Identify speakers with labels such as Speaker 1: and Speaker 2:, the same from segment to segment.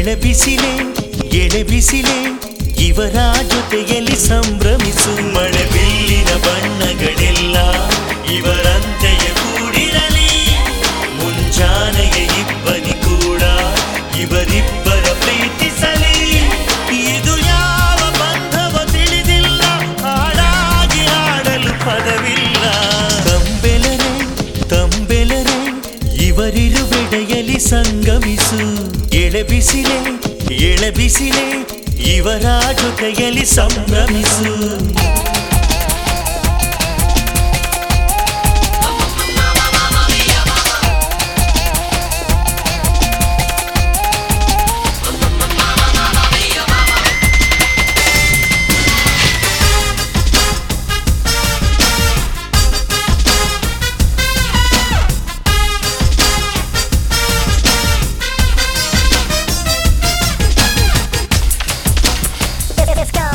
Speaker 1: ಎಳೆಬಿಸಿಲೆ ಎಳೆಬಿಸಿಲೆ ಇವರ ಜೊತೆಯಲ್ಲಿ ಸಂಭ್ರಮಿಸು ಮಳೆ ಬಿಲ್ಲಿನ ಬಣ್ಣಗಳೆಲ್ಲ ಇವರಂತೆಯೇ ಕೂಡಿರಲಿ ಮುಂಜಾನೆಯ ಇಬ್ಬನಿ ಕೂಡ ಇವರಿಬ್ಬರ ಪ್ರೀತಿಸಲಿ ಇದು ಯಾವ ಬಂಧವ ತಿಳಿದಿಲ್ಲ ಹಾಡಾಗಿ ಆಡಲು ಪದವಿಲ್ಲ ತಂಬೆಲರೆ ತಂಬೆಲರೆ ಇವರಿರುವೆಡೆಯಲ್ಲಿ ಸಂಗಮಿಸು ಎಳೆಬಿಸಿಲೆ ಎಳೆಬಿಸಿಲೆ ಇವರ ಜೊತೆಯಲ್ಲಿ ಸಂಭ್ರಮಿಸು
Speaker 2: Let's go.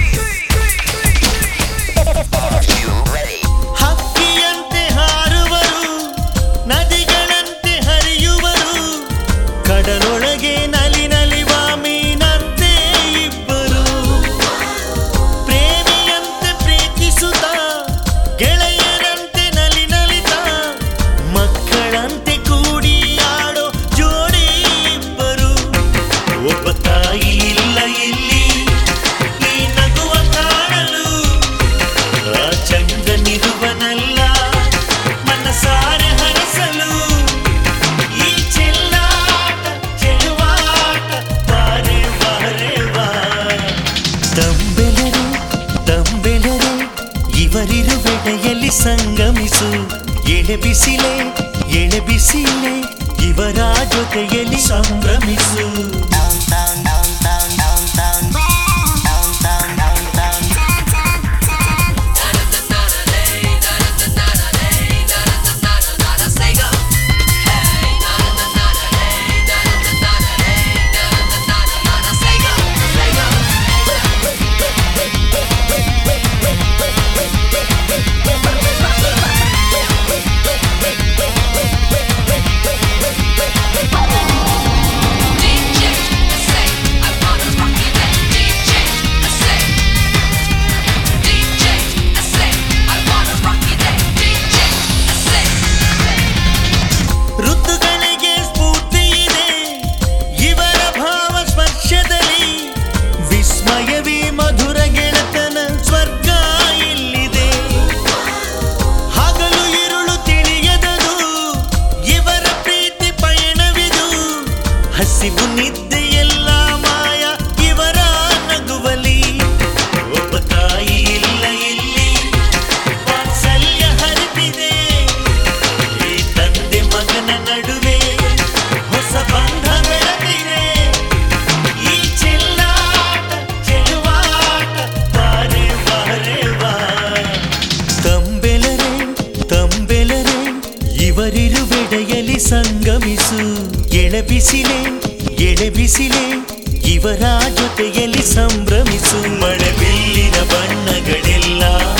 Speaker 2: Are you ready?
Speaker 1: ಹಕ್ಕಿಯಂತೆ ಹಾರುವರು ನದಿಗಳಂತೆ ಹರಿಯುವರು ಕಡಲೊಳಗೆ ನಲಿ ನಲಿವ ಮೀನಂತೆ ಇಬ್ಬರು ಪ್ರೇಮಿಯಂತೆ ಪ್ರೀತಿಸುತ್ತ ಗೆಳೆಯರಂತೆ ನಲಿ ನಲಿತ ಮಕ್ಕಳಂತೆ ಕೂಡಿ ಆಡೋ ಜೋಡಿ ಇಬ್ಬರು ಒಬ್ಬ ತಾಯಿ ಇಲ್ಲ ಇಲ್ಲಿ ಈ ನಗುವ ಕಾಣಲು ಆ ಚಂದನಿರುವನಲ್ಲ ಮನಸಾರೆ ಹರಸಲು ಈ ಚೆಲ್ಲಾಟ ಚೆಲುವಾಟ ಬಾರೆ ಬಾರೆ ಬಾ ತಂಬೆಲರೆ ತಂಬೆಲರೆ ಇವರಿರುವೆಡೆಯಲ್ಲಿ ಸಂಗಮಿಸು ಎಳೆಬಿಸಿಲೆ ಎಳೆಬಿಸಿಲೆ ಇವರ ಜೊತೆಯಲ್ಲಿ ಸಂಭ್ರಮಿಸು
Speaker 3: DJ, say I wanna rock you then. DJ, say. DJ, say I wanna rock you then. DJ, say.
Speaker 1: ಋತುಗಳಿಗೆ ಸ್ಫೂರ್ತಿ ಇದೆ ಇವರ ಭಾವ ಸ್ಪರ್ಶದಲ್ಲಿ ವಿಸ್ಮಯವೇ ಮಧುರ ಗೆಳತನ ಸ್ವರ್ಗ ಇಲ್ಲಿದೆ ಹಗಲು ഇരുಳು ತಿಳಿಯದದು ಇವರ ಪ್ರೀತಿ ಪಯಣವಿದು ಹಸಿವು ನಿದ್ದೆ ಎಲ್ಲ ಮಾಯ ಇವರ ನಗುವಲಿ ಒಬ್ಬ ತಾಯಿ ಇಲ್ಲ ಇಲ್ಲಿ ವಾತ್ಸಲ್ಯ ಹರಿತಿದೆ ಈ ತಂದೆ ಮಗನ ನಡುವೆ ಹೊಸ ಬಂಧ ಬೆಳೆದಿದೆ ಈ ಚೆಲ್ಲಾಟ ಚೆಲುವಾಟ ಬಾರೆ ಬಾರೆ ಬಾ ತಂಬೆಲರೆ ತಂಬೆಲರೆ ಇವರಿರುವೆಡೆಯಲ್ಲಿ ಸಂಗಮಿಸು ಎಳೆಬಿಸಿಲೆ ಎಳೆಬಿಸಿಲೆ ಇವರ ಜೊತೆಯಲ್ಲಿ ಸಂಭ್ರಮಿಸು ಮಳೆ ಬಿಲ್ಲಿನ ಬಣ್ಣಗಳೆಲ್ಲ